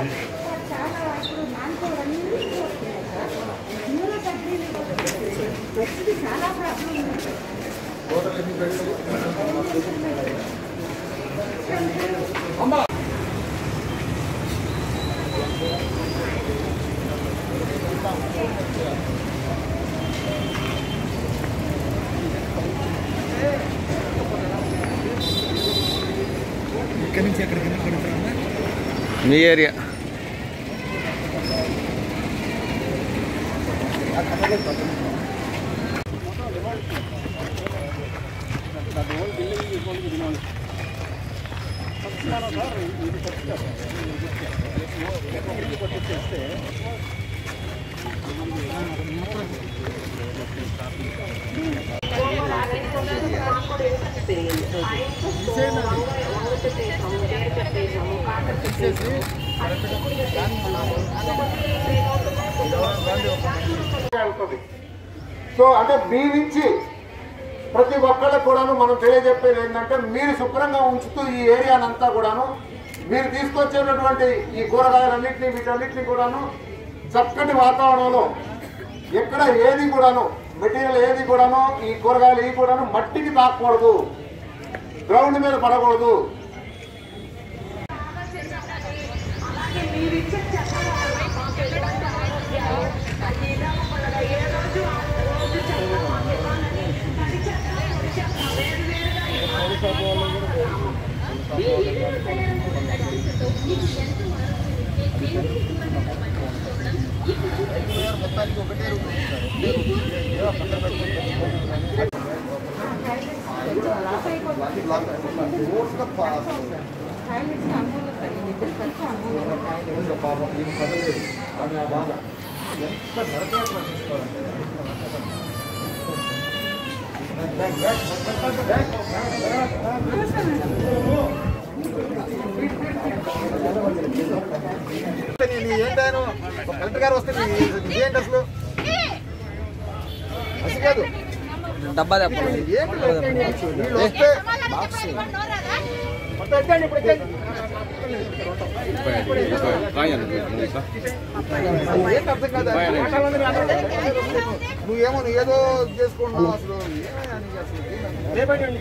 చాలా ఇప్పుడు మానుకోవడం ఇందులో సబ్సిడీ వచ్చింది చాలా ప్రాబ్లం ఉంది ఇక్కడి నుంచి ఎక్కడికి పడుతున్నా మీ ఏరియా వెళ్తుంది సో అంటే మీ నుంచి ప్రతి ఒక్కళ్ళకు కూడాను మనం తెలియజెప్పేది ఏంటంటే మీరు శుభ్రంగా ఉంచుతూ ఈ ఏరియానంతా కూడాను మీరు తీసుకొచ్చేటటువంటి ఈ కూరగాయలన్నింటినీ వీటన్నిటిని కూడాను చక్కటి వాతావరణంలో ఎక్కడ ఏది కూడాను మెటీరియల్ ఏది కూడాను ఈ కూరగాయలు ఇవి కూడాను మట్టికి తాకూడదు గ్రౌండ్ మీద పడకూడదు టాయిలెట్స్ అమూల్యత ఇద్దరు కలిసి అమూల్యత ఏంటాను కలెక్టర్ గారు వస్తే నీ- ఏంటి అసలు అసలు కాదు డబ్బా దెబ్బ ఏంటి వీళ్ళు వస్తే మొత్తం ఎత్తండి, ఇప్పుడు ఎత్తండి. ఏంటి అర్థం కాదు నువ్వేమో నువ్వు ఏదో చేసుకుంటున్నావు అసలు ఏమయ్యా నీకు అసలు